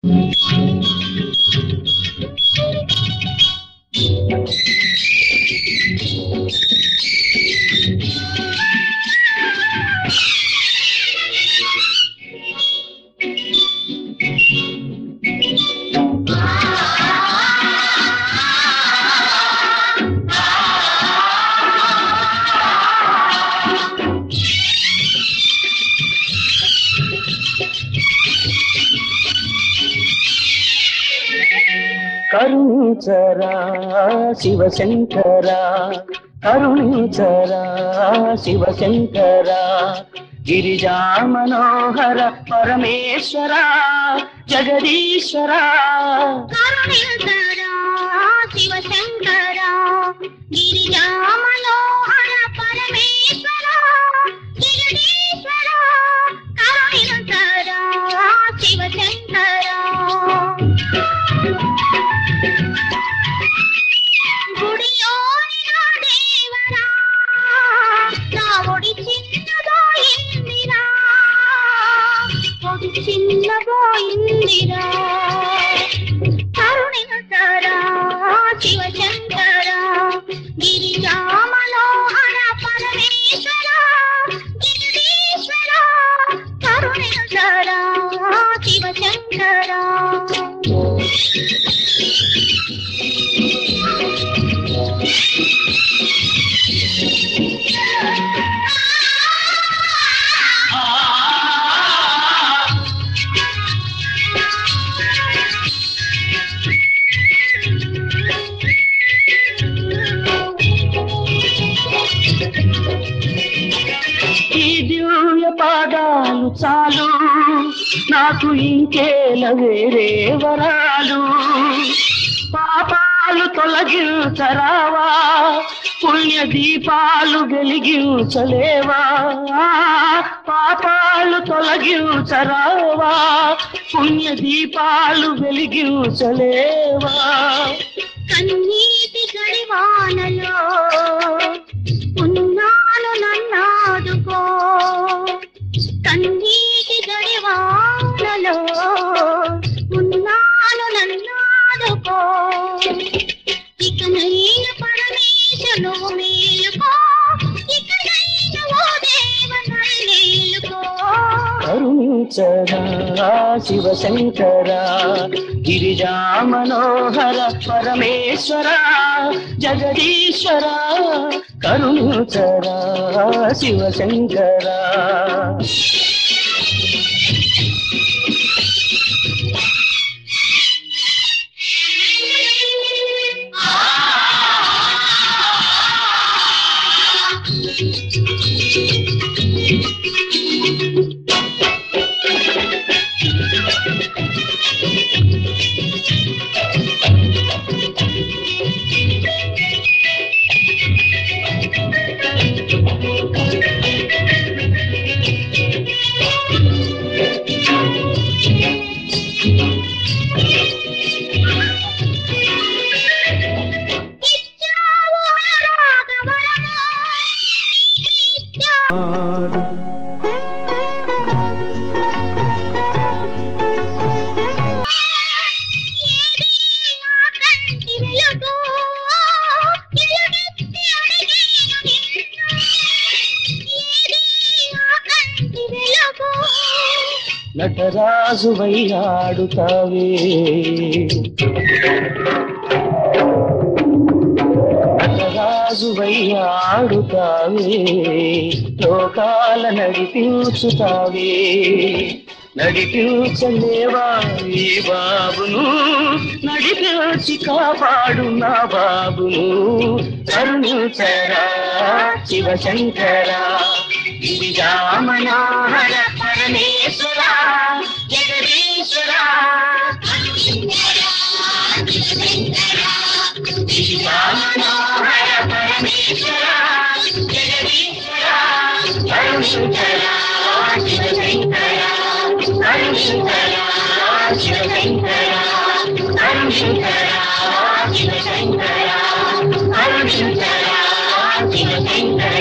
కరుణించరా శివశంకరా కరుణించరా శివశంకరా గిరిజా మనోహర పరమేశ్వర జగదీశ్వరా కరుణించరా శివశంకరా గిరిజా మనోహర పరమేశ్వర జగదీశ్వర కరుణించరా శివశంకరా గుడియోని నా దేవరా నా ఒడి చిన్నదోయిందిరా ఒడి చిన్నబోయిందిరా కరుణించరా శివశంకరా గిరిజా మనోహర పరమేశ్వర జగదీశ్వర కరుణించరా శివశంకరా ఈ దివ్య పాదాలు చాలు నాకు ఇంకేల వేరే వరాలు పాపాలు తొలగించరావా పుణ్య దీపాలు వెలిగించలేవా పాపాలు తొలగించరావా పుణ్య దీపాలు వెలిగించలేవా కన్నీటి గడివానలో ఉన్నాను నన్నాదుకో కన్నీటి గడివానలో ఉన్నాను నన్నాదుకో ఇకనైన పరమేశను మేలుకో ఇకనైన ఓ దేవ నన్నేలుకో కరుణించరా శివశంకరా గిరిజా మనోహర పరమేశ్వర జగదీశ్వర కరుణించరా శివశంకరా ఇచ్చావు అనురాగవరము, ఇచ్చావు ఏది నా కంటి వెలుగు, ఎలుగెత్తి అడిగేను నిన్ను. ఏది నా కంటి వెలుగు, నటరాజు ఆడుతావే నటరాజు ఆడుతావే లోకాల నడిపించుతావే నడిపించలేవా ఈ బాబును నడిపించి కాపాడు నా బాబును కరుణించరా శివశంకరా గిరిజా మనోహర పరమేశ్వర జగదీశ్వర గిరిజా మనోహర పరమేశ్వర జగదీశ్వర కరుణించరా శివశంకర కరుణించరా శివశంకర కరుణించరా శివశంకర కరుణించరా శివశంకర